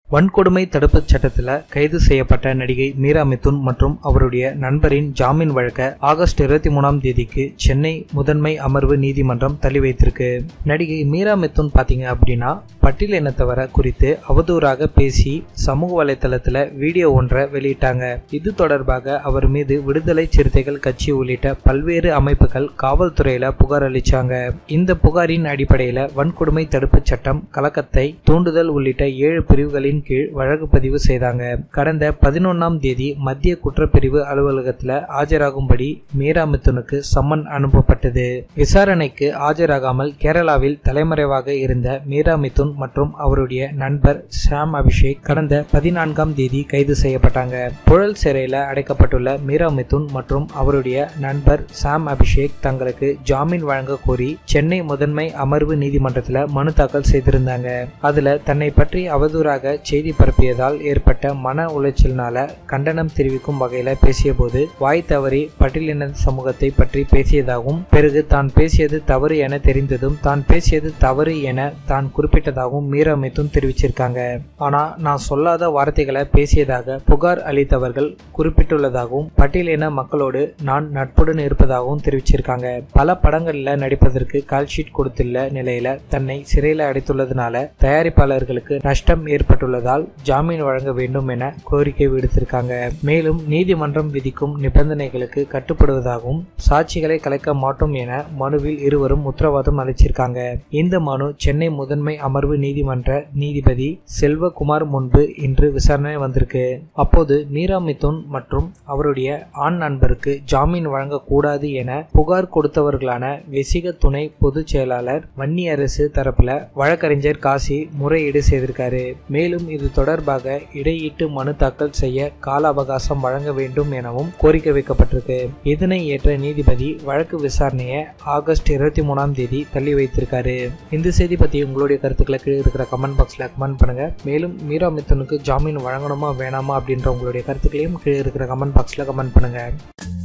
வன்கொடுமை தடுப்புச் சட்டத்தில் கைது செய்யப்பட்ட நடிகை மீரா மிதுன் மற்றும் அவருடைய நண்பரின் ஜாமீன் வழக்க ஆகஸ்ட் இருபத்தி மூணாம் தேதிக்கு சென்னை முதன்மை அமர்வு நீதிமன்றம் தள்ளி வைத்திருக்கு நடிகை மீரா மிதுன் பார்த்தீங்க அப்படின்னா பட்டியல் இனத்தவரை குறித்து அவதூறாக பேசி சமூக வலைத்தளத்தில் வீடியோ ஒன்றை வெளியிட்டாங்க இது தொடர்பாக அவர் மீது விடுதலை சிறுத்தைகள் கட்சி உள்ளிட்ட பல்வேறு அமைப்புகள் காவல்துறையில புகார் அளிச்சாங்க இந்த புகாரின் அடிப்படையில் வன்கொடுமை தடுப்புச் சட்டம் கலக்கத்தை தூண்டுதல் உள்ளிட்ட ஏழு பிரிவுகளின் கீழ் வழக்கு பதிவு செய்தாங்க கடந்த பதினொன்னாம் தேதி மத்திய குற்றப்பிரிவு அலுவலகத்தில் ஆஜராகும்படி மீரா மிதுனுக்கு சம்மன் அனுப்பப்பட்டது விசாரணைக்கு ஆஜராகாமல் கேரளாவில் தலைமறைவாக இருந்த மீரா மிதுன் மற்றும் அவருடைய நண்பர் சாம் அபிஷேக் கடந்த பதினான்காம் தேதி கைது செய்யப்பட்டாங்க புழல் சிறையில் அடைக்கப்பட்டுள்ள மீரா மிதுன் மற்றும் அவருடைய நண்பர் சாம் அபிஷேக் தங்களுக்கு ஜாமீன் வழங்க கோரி சென்னை முதன்மை அமர்வு நீதிமன்றத்தில் மனு தாக்கல் செய்திருந்தாங்க அதுல தன்னை பற்றி அவதூறாக செய்தி பரப்பியதால் ஏற்பட்ட மன உளைச்சலினால கண்டனம் தெரிவிக்கும் வகையில பேசியபோது வாய் தவறி பட்டியலின சமூகத்தை பற்றி பேசியதாகவும் பிறகு தான் பேசியது தவறு என தெரிந்ததும் தான் பேசியது தவறு என தான் குறிப்பிட்டதாகவும் மீரா மிதுன் தெரிவிச்சிருக்காங்க ஆனா நான் சொல்லாத வார்த்தைகளை பேசியதாக புகார் அளித்தவர்கள் குறிப்பிட்டுள்ளதாகவும் பட்டியலின மக்களோடு நான் நட்புடன் இருப்பதாகவும் தெரிவிச்சிருக்காங்க பல படங்கள்ல நடிப்பதற்கு கால்ஷீட் கொடுத்துள்ள நிலையில தன்னை சிறையில் அடைத்துள்ளதுனால தயாரிப்பாளர்களுக்கு நஷ்டம் ஏற்பட்டுள்ளதால் ஜாமீன் வழங்க வேண்டும் என கோரிக்கை விடுத்திருக்காங்க மேலும் நீதிமன்றம் விதிக்கும் நிபந்தனைகளுக்கு கட்டுப்படுவதாகவும் சாட்சிகளை கலைக்க மாட்டோம் என மனுவில் இருவரும் உத்தரவாதம் அளிச்சிருக்காங்க இந்த மனு சென்னை முதன்மை அமர்வு நீதிமன்ற நீதிபதி செல்வகுமார் முன்பு இன்று விசாரணை வந்திருக்கு அப்போது மீரா மிதுன் மற்றும் அவருடைய ஆண் நண்பருக்கு ஜாமீன் வழங்கக்கூடாது என புகார் கொடுத்தவர்களான வெசிக துணை பொதுச் செயலாளர் வன்னி அரசு தரப்புல வழக்கறிஞர் காசி முறையீடு செய்திருக்காரு மேலும் இது தொடர்பாக இடையீட்டு மனு தாக்கல் செய்ய கால அவகாசம் வழங்க வேண்டும் எனவும் கோரிக்கை வைக்கப்பட்டிருக்கு இதனை ஏற்ற நீதிபதி வழக்கு விசாரணையை ஆகஸ்ட் இருபத்தி மூணாம் தேதி தள்ளி வைத்திருக்காரு இந்த செய்தி பத்தி உங்களுடைய கருத்துக்களை கீழே இருக்கிற கமெண்ட் பாக்ஸ்ல கமெண்ட் பண்ணுங்க மேலும் மீரா மித்தனுக்கு ஜாமீன் வழங்கணுமா வேணாமா அப்படின்ற உங்களுடைய கருத்துக்களையும் கீழே இருக்கிற கமெண்ட் பாக்ஸ்ல கமெண்ட் பண்ணுங்க